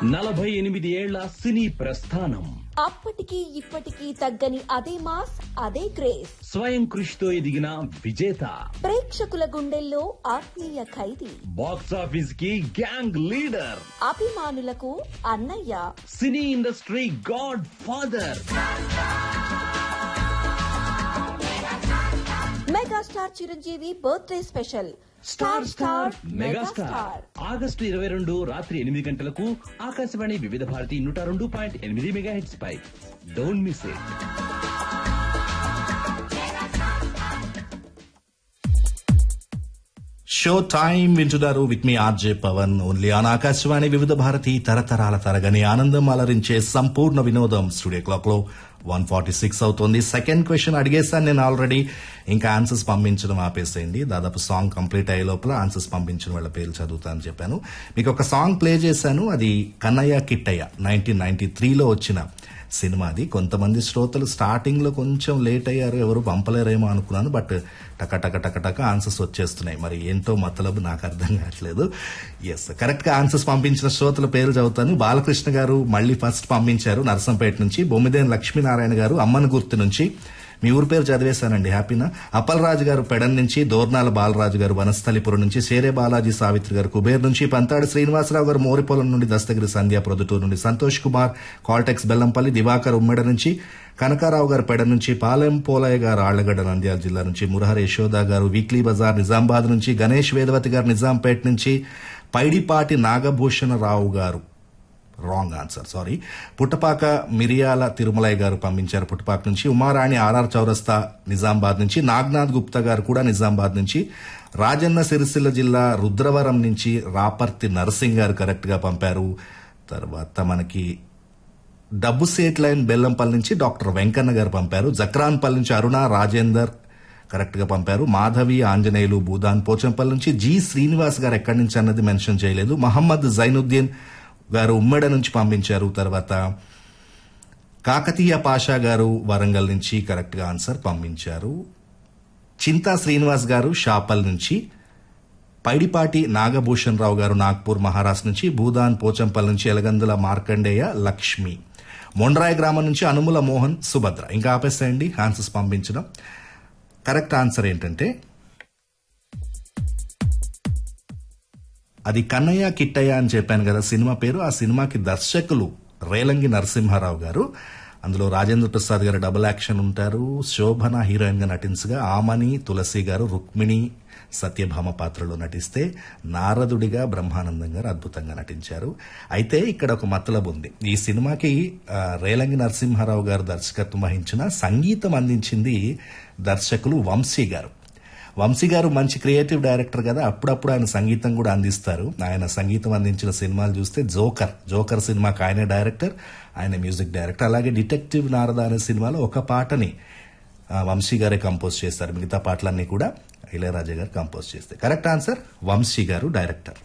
నలభై ఎనిమిది ఏళ్ల సినీ ప్రస్థానం అప్పటికి ఇప్పటికీ తగ్గని అదే మాస్ అదే క్రేజ్ స్వయం కృషితో ఎదిగిన విజేత ప్రేక్షకుల గుండెల్లో ఆత్మీయ ఖైదీ బాక్స్ ఆఫీస్ కి గ్యాంగ్ లీడర్ అభిమానులకు అన్నయ్య సినీ industry godfather megastar Chiranjeevi birthday special star star megastar August ఇరవై రెండు రాత్రి ఎనిమిది గంటలకు ఆకాశవాణి వివిధ భారతి నూట రెండు పాయింట్ ఎనిమిది మెగా హెడ్స్ పై don't miss it show time వింటున్నారు విత్ మీ RJ Pavan only on Akashvani Vividh Bharati తరతరాల తరగని ఆనందం అలరించే సంపూర్ణ వినోదం స్టూడియో క్లాక్ లో వన్ ఫార్టీ సిక్స్ అవుతుంది సెకండ్ క్వశ్చన్ అడిగేసాను నేను ఆల్రెడీ ఇంకా ఆన్సర్స్ పంపించడం ఆపేసేయండి దాదాపు సాంగ్ కంప్లీట్ అయ్యే లోపల ఆన్సర్స్ పంపించిన వాళ్ళ పేర్లు చదువుతానని చెప్పాను మీకు ఒక సాంగ్ ప్లే చేశాను అది కన్నయ్య కిట్టయ్య నైన్టీన్ నైన్టీ త్రీలో వచ్చిన సినిమాది కొంతమంది శ్రోతలు స్టార్టింగ్ లో కొంచెం లేట్ అయ్యారు ఎవరు పంపలేరేమో అనుకున్నాను బట్ టక టక టక టక ఆన్సర్స్ వచ్చేస్తున్నాయి మరి ఏంటో మతలబు నాకు అర్థం కావట్లేదు ఎస్ కరెక్ట్ గా ఆన్సర్స్ పంపించిన శ్రోతల పేరు చదువుతాను బాలకృష్ణ గారు మళ్ళీ ఫస్ట్ పంపించారు నరసంపేట నుంచి బొమ్మిదేని లక్ష్మీనారాయణ గారు అమ్మన గుర్తు నుంచి మీ ఊరి పేరు చదివేశానండి హ్యాపీనా అప్పలరాజు గారు పెడన్ నుంచి దోర్నాల బాలరాజు గారు వనస్థలిపురం నుంచి సేరే బాలాజీ సావిత్రి గారు కుబేర్ నుంచి పంతాడి శ్రీనివాసరావు గారు మోరిపొలం నుండి దస్తగిరి సంధ్య ప్రొద్దుటూరు నుండి సంతోష్ కుమార్ కాల్టెక్స్ బెల్లంపల్లి దివాకర్ ఉమ్మెడ నుంచి కనకారావు గారు పెడ నుంచి పాలెం పోలయ్య గారు ఆళ్లగడ్డ నంద్యాల జిల్లా నుంచి మురహరి యశోద గారు వీక్లీ బజార్ నిజామాబాద్ నుంచి గణేష్ వేదవతి గారు నిజాంపేట నుంచి పైడిపాటి నాగభూషణ రావు గారు రాంగ్ ఆన్సర్ సారీ పుట్టపాక మిరియాల తిరుమలయ్య గారు పంపించారు పుట్టపాక నుంచి ఉమారాణి ఆర్ఆర్ చౌరస్తా నిజామాబాద్ నుంచి నాగ్నాథ్ గుప్తా గారు కూడా నిజామాబాద్ నుంచి రాజన్న సిరిసిల్ల జిల్లా రుద్రవరం నుంచి రాపర్తి నరసింగ్ గారు కరెక్ట్ గా పంపారు తర్వాత మనకి డబ్బు సేట్ లైన్ బెల్లంపల్లి నుంచి డాక్టర్ వెంకన్న గారు పంపారు జక్రాన్పల్లి నుంచి అరుణ రాజేందర్ కరెక్ట్ గా పంపారు మాధవి ఆంజనేయులు భూదాన్ పోచంపల్లి నుంచి జి శ్రీనివాస్ గారు ఎక్కడి నుంచి అన్నది మెన్షన్ చేయలేదు మహమ్మద్ జైనుద్దీన్ గారు ఉమ్మెడ నుంచి పంపించారు తర్వాత కాకతీయ పాషా గారు వరంగల్ నుంచి కరెక్ట్ గా ఆన్సర్ పంపించారు చింతా శ్రీనివాస్ గారు షాపల్ నుంచి పైడిపాటి నాగభూషణ్ రావు గారు నాగ్పూర్ మహారాష్ట్ర నుంచి భూదాన్ పోచంపల్లి నుంచి ఎలగందుల మార్కండేయ లక్ష్మి మొండ్రాయి గ్రామం నుంచి అనుముల మోహన్ సుభద్ర ఇంకా ఆపేసేయండి ఆన్సర్స్ పంపించడం కరెక్ట్ ఆన్సర్ ఏంటంటే అది కన్నయ్య కిట్టయ్య అని చెప్పాను కదా సినిమా పేరు ఆ సినిమాకి దర్శకులు రేలంగి నరసింహారావు గారు అందులో రాజేంద్ర ప్రసాద్ గారు డబుల్ యాక్షన్ ఉంటారు శోభన హీరోయిన్ గా నటించగా ఆమని తులసి గారు రుక్మిణి సత్యభామ పాత్రలో నటిస్తే నారదుడిగా బ్రహ్మానందం గారు అద్భుతంగా నటించారు అయితే ఇక్కడ ఒక మతలబు ఉంది ఈ సినిమాకి ఆ, రేలంగి నరసింహారావు గారు దర్శకత్వం వహించిన సంగీతం అందించింది దర్శకులు వంశీ గారు వంశీ గారు మంచి క్రియేటివ్ డైరెక్టర్ కదా అప్పుడప్పుడు ఆయన సంగీతం కూడా అందిస్తారు ఆయన సంగీతం అందించిన సినిమాలు చూస్తే జోకర్ జోకర్ సినిమాకి ఆయనే డైరెక్టర్ ఆయన మ్యూజిక్ డైరెక్టర్ అలాగే డిటెక్టివ్ నారద అనే సినిమాలో ఒక పాటని ఆ, వంశీ గారే కంపోజ్ చేస్తారు మిగతా పాటలన్నీ కూడా ఇళయరాజా గారు కంపోజ్ చేస్తారు కరెక్ట్ ఆన్సర్ వంశీ గారు డైరెక్టర్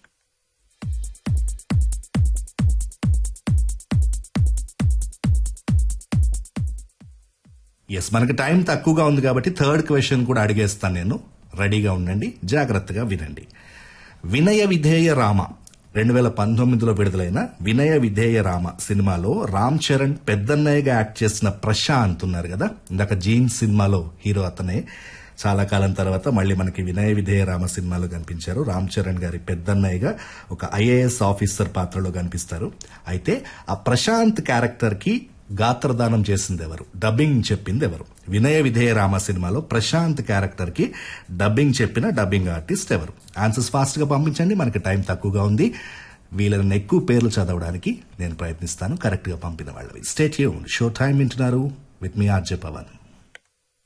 ఎస్ మనకి టైం తక్కువగా ఉంది కాబట్టి థర్డ్ క్వశ్చన్ కూడా అడిగేస్తాను నేను రెడీగా ఉండండి జాగ్రత్తగా వినండి వినయ విధేయ రామ రెండు వేల పంతొమ్మిదిలో విడుదలైన వినయ విధేయ రామ సినిమాలో రామ్ చరణ్ పెద్దన్నయ్యగా యాక్ట్ చేసిన ప్రశాంత్ ఉన్నారు కదా ఇందాక జీన్స్ సినిమాలో హీరో అతనే చాలా కాలం తర్వాత మళ్ళీ మనకి వినయ విధేయ రామ సినిమాలో కనిపించారు రామ్ చరణ్ గారి పెద్దన్నయ్యగా ఒక ఐఏఎస్ ఆఫీసర్ పాత్రలో కనిపిస్తారు అయితే ఆ ప్రశాంత్ క్యారెక్టర్ కి గాత్రదానం చేసింది ఎవరు డబ్బింగ్ చెప్పింది ఎవరు వినయ విధేయ రామ సినిమాలో ప్రశాంత్ క్యారెక్టర్ కి డబ్బింగ్ చెప్పిన డబ్బింగ్ ఆర్టిస్ట్ ఎవరు ఆన్సర్స్ ఫాస్ట్ గా పంపించండి మనకి టైం తక్కువగా ఉంది వీళ్ళని ఎక్కువ పేర్లు చదవడానికి నేను ప్రయత్నిస్తాను కరెక్ట్ గా పంపిన వాళ్ళవి స్టేట్ షో టైం వింటున్నారు విత్ మీ ఆర్జే పవన్